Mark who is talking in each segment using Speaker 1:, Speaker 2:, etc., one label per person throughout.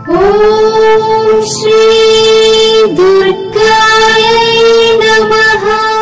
Speaker 1: ॐ श्री दुर्गायै नमः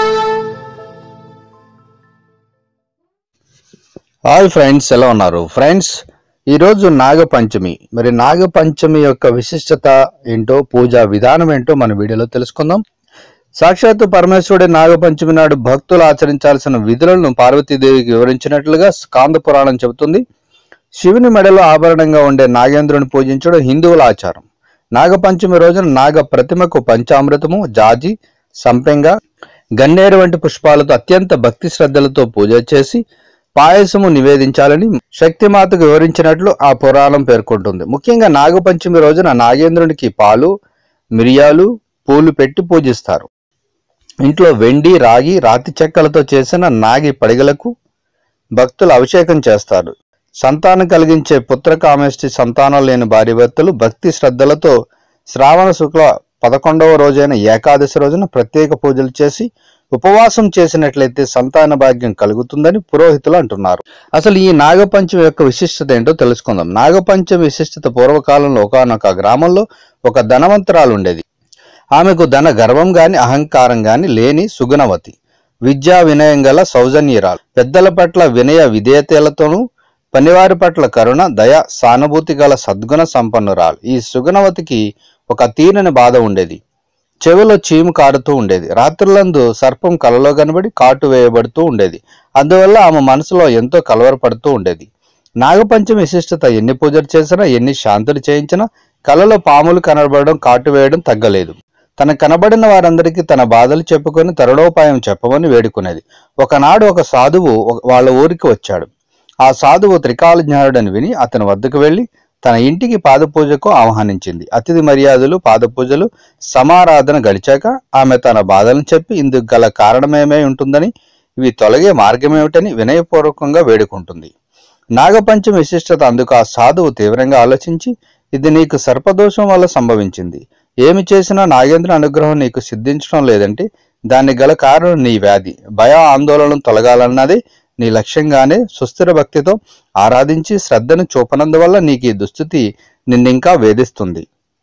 Speaker 2: hi friends ఎలా ఉన్నారు ఫ్రెండ్స్ ఈరోజు నాగపంచమి మరి నాగపంచమి యొక్క విశిష్టత ఏంటో పూజా విధానం ఏంటో మన వీడియోలో తెలుసుకుందాం సాక్షాత్తు పరమేశ్వరుడి నాగపంచమి నాడు భక్తులు ఆచరించాల్సిన విధులను పార్వతీదేవికి వివరించినట్లుగా స్కాంద పురాణం చెబుతుంది శివుని మెడలో ఆభరణంగా ఉండే నాగేంద్రుని పూజించడం హిందువుల ఆచారం నాగపంచమి రోజున నాగ ప్రతిమకు పంచామృతము జాజి సంపెంగ గన్నేరు వంటి పుష్పాలతో అత్యంత భక్తి శ్రద్ధలతో పూజ చేసి పాయసము నివేదించాలని శక్తిమాతకు వివరించినట్లు ఆ పురాణం పేర్కొంటుంది ముఖ్యంగా నాగపంచమి రోజున నాగేంద్రునికి పాలు మిరియాలు పూలు పెట్టి పూజిస్తారు ఇంట్లో వెండి రాగి రాతి చెక్కలతో చేసిన నాగి పడిగలకు భక్తులు అభిషేకం చేస్తారు సంతానం కలిగించే పుత్రకామేష్టి సంతానం లేని భార్య భర్తలు భక్తి శ్రద్ధలతో శ్రావణ శుక్ల పదకొండవ రోజైన ఏకాదశి రోజున ప్రత్యేక పూజలు చేసి ఉపవాసం చేసినట్లయితే సంతాన భాగ్యం కలుగుతుందని పురోహితులు అంటున్నారు అసలు ఈ నాగపంచమి యొక్క విశిష్టత ఏంటో తెలుసుకుందాం నాగపంచమి విశిష్టత పూర్వకాలంలో ఒకనొక గ్రామంలో ఒక ధనవంతురాలు ఉండేది ఆమెకు ధన గర్వం గాని అహంకారం గాని లేని సుగుణవతి విద్యా వినయం గల సౌజన్యరాలు పెద్దల పట్ల వినయ విధేయతలతోనూ పనివారి పట్ల కరుణ దయ సానుభూతి గల సద్గుణ సంపన్నురాలు ఈ సుగుణవతికి ఒక తీరని బాధ ఉండేది చెవిలో చీము కారుతూ ఉండేది రాత్రులందు సర్పం కలలో కనబడి కాటు వేయబడుతూ ఉండేది అందువల్ల ఆమె మనసులో ఎంతో కలవరపడుతూ ఉండేది నాగపంచమి విశిష్టత ఎన్ని పూజలు చేసినా ఎన్ని శాంతులు చేయించినా కలలో పాములు కనబడడం కాటు వేయడం తగ్గలేదు తన కనబడిన వారందరికీ తన బాధలు చెప్పుకొని తరుణోపాయం చెప్పమని వేడుకునేది ఒకనాడు ఒక సాధువు ఒక- వాళ్ళ ఊరికి వచ్చాడు ఆ సాధువు త్రికాలజ్ఞానుడని విని అతని వద్దకు వెళ్లి తన ఇంటికి పాదపూజకు ఆహ్వానించింది అతిథి మర్యాదలు పాదపూజలు సమారాధన గడిచాక ఆమె తన బాధలను చెప్పి ఇందుకు గల కారణమేమై ఉంటుందని ఇవి తొలగే మార్గమేమిటని వినయపూర్వకంగా వేడుకుంటుంది నాగపంచమి విశిష్టత అందుకు ఆ సాధువు తీవ్రంగా ఆలోచించి ఇది నీకు సర్పదోషం వల్ల సంభవించింది ఏమి చేసినా నాగేంద్ర అనుగ్రహం నీకు సిద్ధించడం లేదంటే దానికి గల కారణం నీ వ్యాధి భయ ఆందోళన తొలగాలన్నది నీ లక్ష్యంగానే సుస్థిర భక్తితో ఆరాధించి శ్రద్ధను చూపనందువల్ల నీకు ఈ దుస్థితి నిన్నింకా వేధిస్తుంది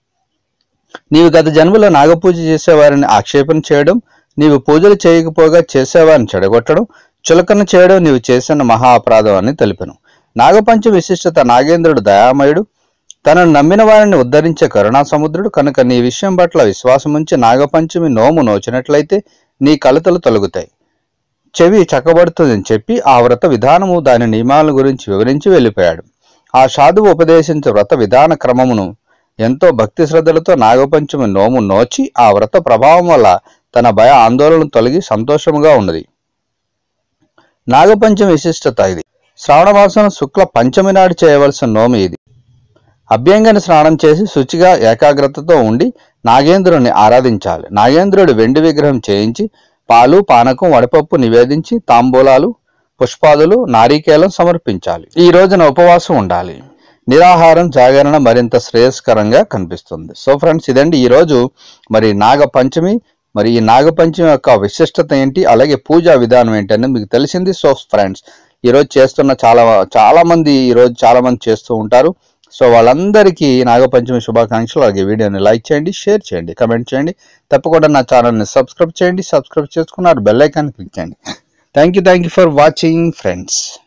Speaker 2: నీవు గత జన్మలో నాగపూజ చేసేవారిని ఆక్షేపణ చేయడం నీవు పూజలు చేయకపోగా చేసేవారిని చెడగొట్టడం చులకన చేయడం నీవు చేసిన మహా అపరాధం అని తెలిపెను నాగపంచ విశిష్టత నాగేంద్రుడు దయామయుడు తనను నమ్మిన వారిని ఉద్ధరించే కరుణా సముద్రుడు కనుక నీ విషయం పట్ల విశ్వాసం ఉంచి నాగపంచమి నోము నోచినట్లయితే నీ కలతలు తొలగుతాయి చెవి చక్కబడుతుందని చెప్పి ఆ వ్రత విధానము దాని నియమాల గురించి వివరించి వెళ్ళిపోయాడు ఆ సాధువు ఉపదేశించే వ్రత విధాన క్రమమును ఎంతో భక్తి శ్రద్ధలతో నాగపంచమి నోము నోచి ఆ వ్రత ప్రభావం వల్ల తన భయ ఆందోళన తొలగి సంతోషముగా ఉన్నది నాగపంచమి విశిష్టత ఇది శ్రావణ మాసం శుక్ల పంచమి నాడు చేయవలసిన నోము ఇది అభ్యంగన స్నానం చేసి శుచిగా ఏకాగ్రతతో ఉండి నాగేంద్రుని ఆరాధించాలి నాగేంద్రుడి వెండి విగ్రహం చేయించి పాలు పానకం వడపప్పు నివేదించి తాంబూలాలు పుష్పాదులు నారీకేలం సమర్పించాలి ఈ రోజున ఉపవాసం ఉండాలి నిరాహారం జాగరణ మరింత శ్రేయస్కరంగా కనిపిస్తుంది సో ఫ్రెండ్స్ ఇదండి ఈ రోజు మరి నాగ పంచమి మరి ఈ నాగపంచమి యొక్క విశిష్టత ఏంటి అలాగే పూజా విధానం ఏంటి అనేది మీకు తెలిసింది సో ఫ్రెండ్స్ ఈ రోజు చేస్తున్న చాలా చాలా మంది ఈ రోజు చాలా మంది చేస్తూ ఉంటారు సో వాళ్ళందరికీ నాగపంచమి శుభాకాంక్షలు అలాగే వీడియోని లైక్ చేయండి షేర్ చేయండి కమెంట్ చేయండి తప్పకుండా నా ఛానల్ని సబ్స్క్రైబ్ చేయండి సబ్స్క్రైబ్ చేసుకున్నారు బెల్ ఐకాన్ క్లిక్ చేయండి thank you thank you for watching friends